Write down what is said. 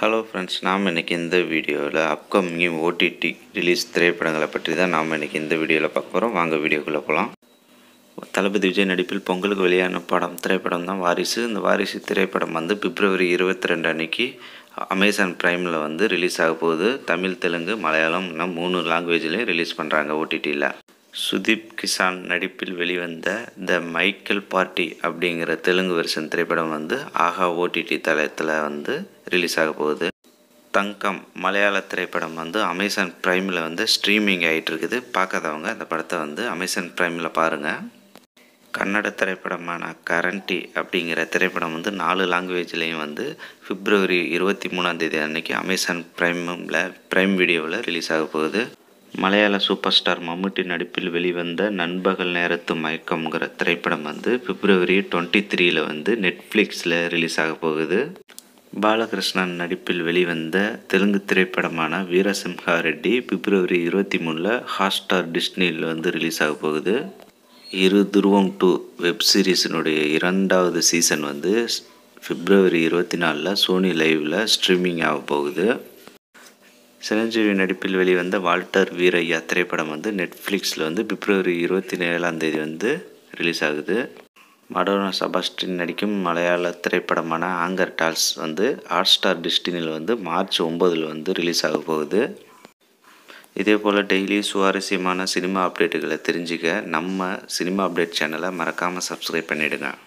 hello friends நாம் இன்றைக்கி இந்த வீடியோவில் அப்கமிங் ஓடிடி ரிலீஸ் திரைப்படங்களை பற்றி தான் நாம் இன்றைக்கி இந்த வீடியோவில் பார்க்க போகிறோம் வாங்க வீடியோக்குள்ளே போகலாம் தளபதி விஜய் நடிப்பில் பொங்கலுக்கு வெளியான படம் திரைப்படம் தான் வாரிசு இந்த வாரிசு திரைப்படம் வந்து பிப்ரவரி இருபத்தி ரெண்டு அன்னைக்கு அமேசான் ப்ரைமில் வந்து ரிலீஸ் ஆக போகுது தமிழ் தெலுங்கு மலையாளம் இன்னும் மூணு லாங்குவேஜ்லேயும் ரிலீஸ் பண்ணுறாங்க ஓடிடியில் சுதீப் கிசான் நடிப்பில் வெளிவந்த த மைக்கேல் பார்ட்டி அப்படிங்கிற தெலுங்கு வெர்ஷன் திரைப்படம் வந்து ஆஹா ஓடிடி தளத்தில் வந்து ரிலீஸ் ஆக போகுது தங்கம் மலையாள திரைப்படம் வந்து அமேசான் ப்ரைமில் வந்து ஸ்ட்ரீமிங் ஆகிட்டு இருக்குது பார்க்காதவங்க அந்த படத்தை வந்து அமேசான் ப்ரைமில் பாருங்கள் கன்னட திரைப்படமான கரண்டி அப்படிங்கிற திரைப்படம் வந்து நாலு லாங்குவேஜ்லேயும் வந்து பிப்ரவரி இருபத்தி மூணாந்தேதி அன்னைக்கு அமேசான் ப்ரைமில் ப்ரைம் வீடியோவில் ரிலீஸ் ஆக போகுது மலையாள சூப்பர் ஸ்டார் மம்முட்டி நடிப்பில் வெளிவந்த நண்பகல் நேரத்து மயக்கம்ங்கிற திரைப்படம் வந்து பிப்ரவரி டுவெண்ட்டி த்ரீல வந்து நெட்ஃப்ளிக்ஸில் ரிலீஸ் ஆக போகுது பாலகிருஷ்ணன் நடிப்பில் வெளிவந்த தெலுங்கு திரைப்படமான வீரசிம்ஹா ரெட்டி பிப்ரவரி இருபத்தி மூணில் ஹாட்ஸ்டார் டிஸ்னியில் வந்து ரிலீஸ் ஆக போகுது இரு துருவம் டூ வெப் சீரிஸினுடைய இரண்டாவது சீசன் வந்து பிப்ரவரி இருபத்தி நாலில் சோனி லைவில் ஸ்ட்ரீமிங் ஆக போகுது சிரஞ்சீவி நடிப்பில் வெளிவந்த வால்டர் வீரையா திரைப்படம் வந்து நெட்ஃப்ளிக்ஸில் வந்து பிப்ரவரி இருபத்தி ஏழாம் தேதி வந்து ரிலீஸ் ஆகுது மடோனா சபாஸ்டின் நடிக்கும் மலையாள திரைப்படமான ஆங்கர் டால்ஸ் வந்து ஹாட் ஸ்டார் டிஸ்டினில் வந்து மார்ச் ஒம்பதில் வந்து ரிலீஸ் ஆக போகுது இதே போல் டெய்லி சுவாரஸ்யமான சினிமா அப்டேட்டுகளை தெரிஞ்சுக்க நம்ம சினிமா அப்டேட் சேனலை மறக்காமல் சப்ஸ்கிரைப் பண்ணிவிடுங்க